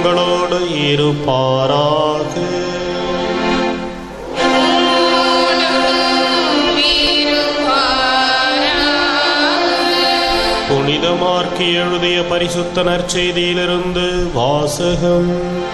உங்களோடு இருப்பாராக புனித மார்க்கு எழுதிய பரிசுத்த நற்செய்தியிலிருந்து வாசகம்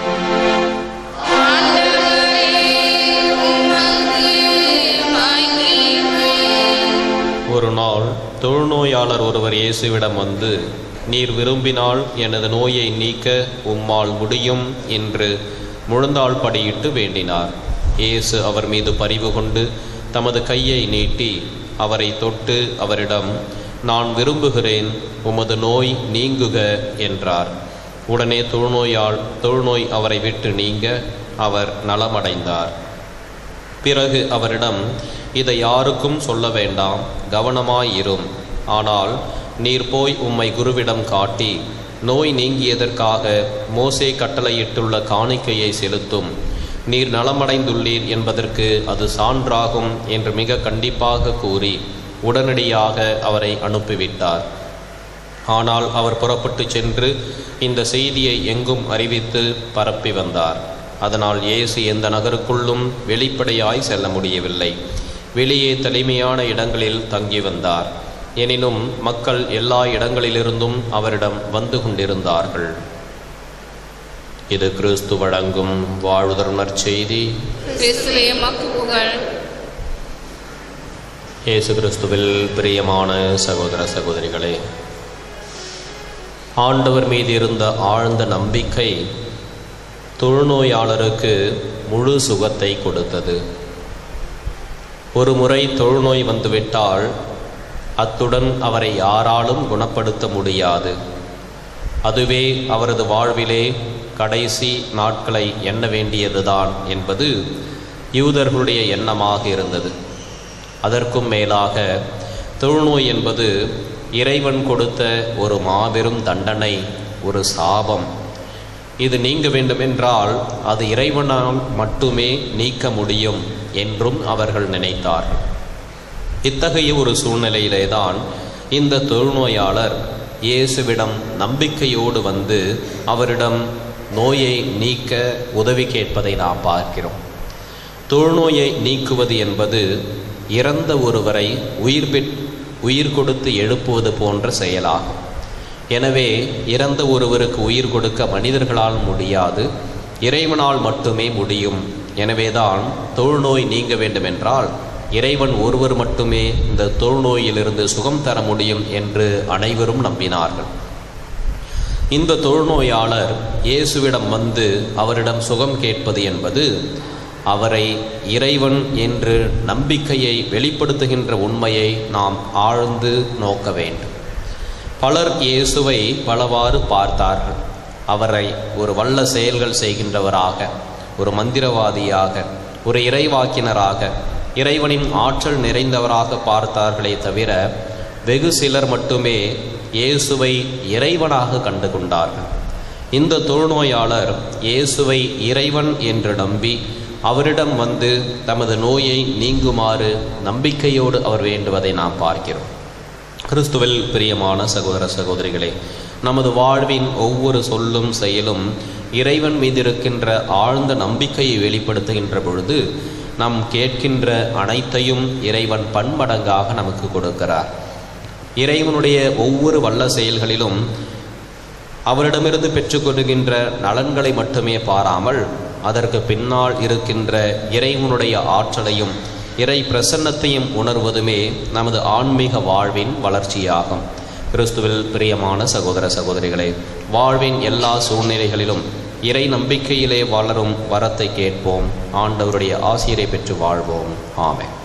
ஒரு நாள் தொழுநோயாளர் ஒருவர் இயேசுவிடம் வந்து நீர் விரும்பினால் எனது நோயை நீக்க உம்மால் முடியும் என்று முழந்தாள் படியிட்டு வேண்டினார் இயேசு அவர் மீது பரிவு கொண்டு தமது கையை நீட்டி அவரை தொட்டு அவரிடம் நான் விரும்புகிறேன் உமது நோய் நீங்குக என்றார் உடனே தொழுநோயால் தொழுநோய் அவரை விட்டு நீங்க அவர் நலமடைந்தார் பிறகு அவரிடம் இதை யாருக்கும் சொல்ல வேண்டாம் கவனமாயிரும் ஆனால் நீர் போய் உம்மை குருவிடம் காட்டி நோய் நீங்கியதற்காக மோசே கட்டளையிட்டுள்ள காணிக்கையை செலுத்தும் நீர் நலமடைந்துள்ளீர் என்பதற்கு அது சான்றாகும் என்று மிக கண்டிப்பாக கூறி உடனடியாக அவரை அனுப்பிவிட்டார் ஆனால் அவர் புறப்பட்டு சென்று இந்த செய்தியை எங்கும் அறிவித்து பரப்பி வந்தார் அதனால் இயேசு எந்த நகருக்குள்ளும் வெளிப்படையாய் செல்ல முடியவில்லை வெளியே தலைமையான இடங்களில் தங்கி வந்தார் எனினும் மக்கள் எல்லா இடங்களிலிருந்தும் அவரிடம் வந்து கொண்டிருந்தார்கள் இது கிறிஸ்து வழங்கும் வாழ்தர் நற்செய்தி கிறிஸ்துவே மக்கு புகழ் இயேசு கிறிஸ்துவில் பிரியமான சகோதர சகோதரிகளே ஆண்டவர் மீது இருந்த ஆழ்ந்த நம்பிக்கை தொழுநோயாளருக்கு முழு சுகத்தை கொடுத்தது ஒரு முறை தொழுநோய் வந்துவிட்டால் அத்துடன் அவரை யாராலும் குணப்படுத்த முடியாது அதுவே அவரது வாழ்விலே கடைசி நாட்களை எண்ண வேண்டியதுதான் என்பது யூதர்களுடைய எண்ணமாக இருந்தது அதற்கும் மேலாக தொழுநோய் என்பது இறைவன் கொடுத்த ஒரு மாபெரும் தண்டனை ஒரு சாபம் இது நீங்க வேண்டுமென்றால் அது இறைவனால் மட்டுமே நீக்க முடியும் என்றும் அவர்கள் நினைத்தார்கள் இத்தகைய ஒரு சூழ்நிலையிலேதான் இந்த தொழுநோயாளர் இயேசுவிடம் நம்பிக்கையோடு வந்து அவரிடம் நோயை நீக்க உதவி கேட்பதை நாம் பார்க்கிறோம் தொழுநோயை நீக்குவது என்பது இறந்த ஒருவரை உயிர் பெற் உயிர் கொடுத்து எழுப்புவது போன்ற செயலாகும் எனவே இறந்த ஒருவருக்கு உயிர் கொடுக்க மனிதர்களால் முடியாது இறைவனால் மட்டுமே முடியும் எனவேதான் தொழுநோய் நீங்க வேண்டுமென்றால் இறைவன் ஒருவர் மட்டுமே இந்த தொழுநோயிலிருந்து சுகம் தர முடியும் என்று அனைவரும் நம்பினார்கள் இந்த தொழுநோயாளர் இயேசுவிடம் வந்து அவரிடம் சுகம் கேட்பது என்பது அவரை இறைவன் என்று நம்பிக்கையை வெளிப்படுத்துகின்ற உண்மையை நாம் ஆழ்ந்து நோக்க வேண்டும் பலர் இயேசுவை பலவாறு பார்த்தார்கள் அவரை ஒரு வல்ல செயல்கள் செய்கின்றவராக ஒரு மந்திரவாதியாக ஒரு இறைவாக்கினராக இறைவனின் ஆற்றல் நிறைந்தவராக பார்த்தார்களே தவிர வெகு சிலர் மட்டுமே இயேசுவை இறைவனாக கண்டு கொண்டார்கள் இந்த தொழுநோயாளர் இயேசுவை இறைவன் என்று நம்பி அவரிடம் வந்து தமது நோயை நீங்குமாறு நம்பிக்கையோடு அவர் வேண்டுவதை நாம் பார்க்கிறோம் கிறிஸ்துவில் பிரியமான சகோதர சகோதரிகளே நமது வாழ்வின் ஒவ்வொரு சொல்லும் செயலும் இறைவன் மீது இருக்கின்ற ஆழ்ந்த நம்பிக்கையை வெளிப்படுத்துகின்ற பொழுது நாம் கேட்கின்ற அனைத்தையும் இறைவன் பன்மடங்காக நமக்கு கொடுக்கிறார் இறைவனுடைய ஒவ்வொரு வல்ல செயல்களிலும் அவரிடமிருந்து பெற்றுக்கொள்கின்ற நலன்களை மட்டுமே பாராமல் அதற்கு பின்னால் இருக்கின்ற இறைவனுடைய ஆற்றலையும் இறை பிரசன்னத்தையும் உணர்வதுமே நமது ஆன்மீக வாழ்வின் வளர்ச்சியாகும் கிறிஸ்துவில் பிரியமான சகோதர சகோதரிகளே வாழ்வின் எல்லா சூழ்நிலைகளிலும் இறை நம்பிக்கையிலே வளரும் வரத்தை கேட்போம் ஆண்டவருடைய ஆசிரியரை பெற்று வாழ்வோம் ஆமென்